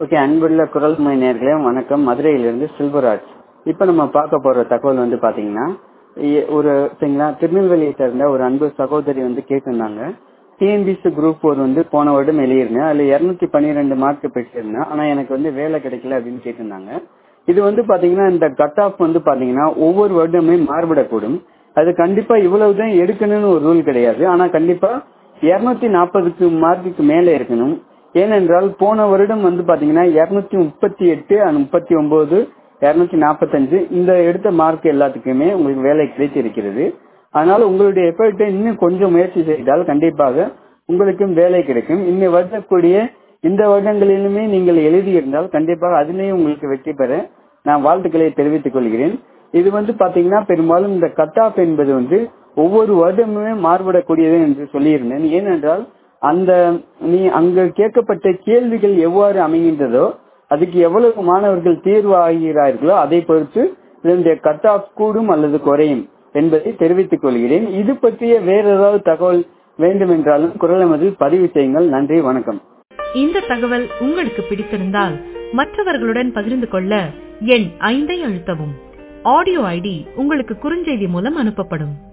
okay அன்புள்ள குரல் மணி நேர்களே வணக்கம் மதுரையிலிருந்து செல்வராஜ் இப்போ நம்ம பார்க்க போற தகவல் வந்து பாத்தீங்கன்னா இ- ஒரு சரிங்களா திருநெல்வேலியை சேர்ந்த ஒரு அன்பு சகோதரி வந்து கேட்டிருந்தாங்க டிஎன்பிசி குரூப் ஃபோர் வந்து போன வருடம் எழுதியிருந்தேன் அதுல இருநூத்தி பன்னிரெண்டு மார்க் பெற்றிருந்தேன் ஆனா எனக்கு வந்து வேலை கிடைக்கல அப்படின்னு கேட்டிருந்தாங்க இது வந்து பாத்தீங்கன்னா இந்த கட் ஆஃப் வந்து பாத்தீங்கன்னா ஒவ்வொரு வருடமே மாறுபடக்கூடும் அது கண்டிப்பா இவ்வளவுதான் எடுக்கணும்னு ஒரு ரூல் கிடையாது ஆனா கண்டிப்பா இருநூத்தி நாற்பதுக்கு மார்க்குக்கு மேல இருக்கணும் ஏனென்றால் போன வருடம் வந்து பாத்தீங்கன்னா இருநூத்தி முப்பத்தி எட்டு முப்பத்தி ஒன்பது இருநூத்தி நாற்பத்தஞ்சு இந்த எடுத்த மார்க் எல்லாத்துக்குமே உங்களுக்கு வேலை கிடைத்திருக்கிறது அதனால உங்களுடைய எஃபர்ட்டை இன்னும் கொஞ்சம் முயற்சி செய்தால் கண்டிப்பாக உங்களுக்கும் வேலை கிடைக்கும் இன்னும் வருடக்கூடிய இந்த வருடங்களிலுமே நீங்கள் எழுதியிருந்தால் கண்டிப்பாக அதிலேயும் உங்களுக்கு வெற்றி பெற நான் வாழ்த்துக்களை தெரிவித்துக் கொள்கிறேன் இது வந்து பாத்தீங்கன்னா பெரும்பாலும் இந்த கட் ஆஃப் என்பது வந்து ஒவ்வொரு வருடமுமே மாறுபடக்கூடியது என்று சொல்லியிருந்தேன் ஏனென்றால் அந்த நீ அங்க கேட்கப்பட்ட கேள்விகள் எவ்வாறு அமைகின்றதோ அதுக்கு எவ்வளவு மாணவர்கள் தேர்வு ஆகிறார்களோ அதை பொறுத்து இதனுடைய கட் ஆஃப் கூடும் அல்லது குறையும் என்பதை தெரிவித்துக் கொள்கிறேன் இது பற்றிய வேற ஏதாவது தகவல் வேண்டும் என்றாலும் குரல் நமதில் பதிவு செய்யுங்கள் நன்றி வணக்கம் இந்த தகவல் உங்களுக்கு பிடித்திருந்தால் மற்றவர்களுடன் பகிர்ந்து கொள்ள எண் ஐந்தை அழுத்தவும் ஆடியோ ஐடி உங்களுக்கு குறுஞ்செய்தி மூலம் அனுப்பப்படும்